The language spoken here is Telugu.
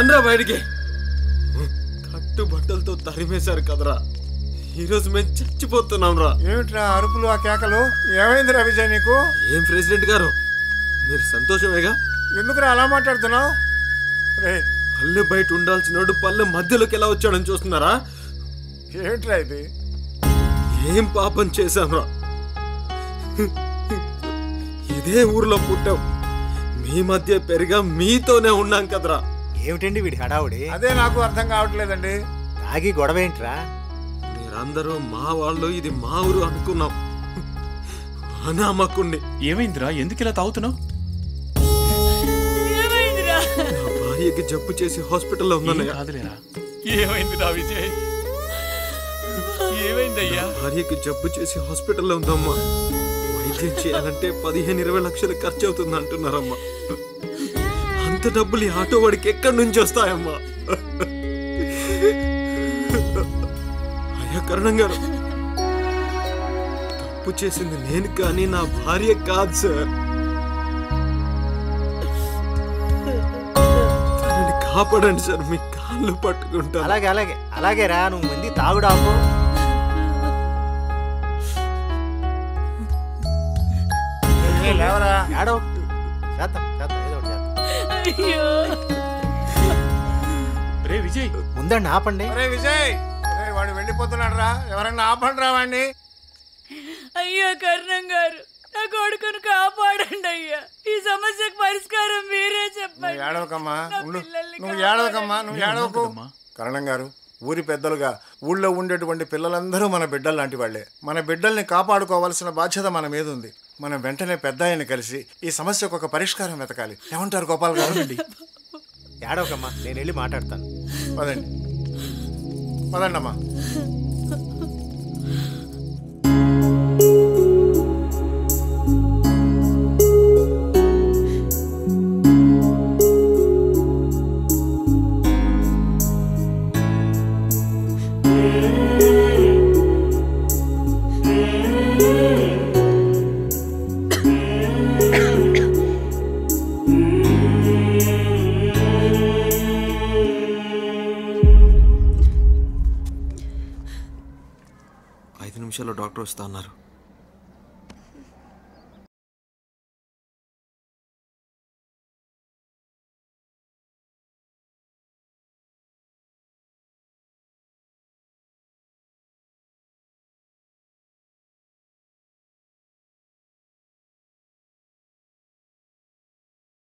రండ్రా బయటికి కట్టు బట్టలతో తరిమేశారు కదరా ఈరోజు మేము చచ్చిపోతున్నాం రా ఏమిట్రా అరుపులు ఆ కేకలు ఏమైందిరా విజయ్ నీకు ఏం ప్రెసిడెంట్ గారు మీరు సంతోషమేగా ఎందుకురా అలా మాట్లాడుతున్నావు రే పల్లె బయట ఉండాల్సినోడు పల్లె మధ్యలోకి ఎలా వచ్చాడని చూస్తున్నారా ఏమిట్రా ఇది ఏం పాపం చేశాంరా ఇదే ఊర్లో పుట్టాం మీ మధ్య పెరిగా మీతోనే ఉన్నాం కదరా ఏమిటండి వీడి హడావుడి అదే నాకు అర్థం కావట్లేదండి తాగి గొడవ ఏంట్రా మీరందరూ మా వాళ్ళు ఇది మా ఊరు అనుకున్నాం అనామకుణ్ణి ఏమైందిరా ఎందుకు ఇలా తాగుతున్నావు ఏమైందిరా నా భార్యకి జబ్బు చేసి హాస్పిటల్లో ఉందన్నయ్య కాదులేరా ఏమైందిరా విజయ్ ఏమైందయ్యా భార్యకి జబ్బు చేసి హాస్పిటల్లో ఉందమ్మా వైద్యం చేయాలంటే పదిహేను ఇరవై లక్షలు ఖర్చు అవుతుంది అంటున్నారమ్మా అంత డబ్బులు ఈ ఆటో వాడికి ఎక్కడి నుంచి వస్తాయమ్మా అయ్యా కరుణం గారు తప్పు చేసింది నేను కానీ నా భార్య కాదు సార్ తనని కాపాడండి సార్ మీ కాళ్ళు పట్టుకుంటాను అలాగే అలాగే అలాగే రా నువ్వు మంది తాగుడు ఆపు ఏ, లేవరా ఏడో చేద్దాం చేద్దాం ఏదో ఒకటి చేద్దాం అయ్యో రే విజయ్ ముందండి ఆపండి అరే విజయ్ అరే వాడు వెళ్ళిపోతున్నాడు రా ఎవరన్నా ఆపండి రా వాడిని అయ్యా కర్ణం గారు నా కొడుకును కాపాడండి అయ్యా ఈ సమస్యకు పరిష్కారం మీరే నువ్వు చెప్పండి ఏడవకమ్మా నా ఉండు పిల్లల్ని నువ్వు ఏడవకమ్మా నువ్వు ఏడవకు కదమ్మా. కరణం గారు ఊరి పెద్దలుగా ఊళ్ళో ఉండేటువంటి పిల్లలందరూ మన బిడ్డలు లాంటి వాళ్ళే మన బిడ్డల్ని కాపాడుకోవాల్సిన బాధ్యత మన మీద ఉంది మనం వెంటనే పెద్ద ఆయన కలిసి ఈ సమస్యకు ఒక పరిష్కారం వెతకాలి ఏమంటారు గోపాల్ గారు ఏడవకమ్మా నేను వెళ్ళి మాట్లాడతాను పదండి పదండి అమ్మా ఐదు నిమిషాల్లో డాక్టర్ వస్తా అన్నారు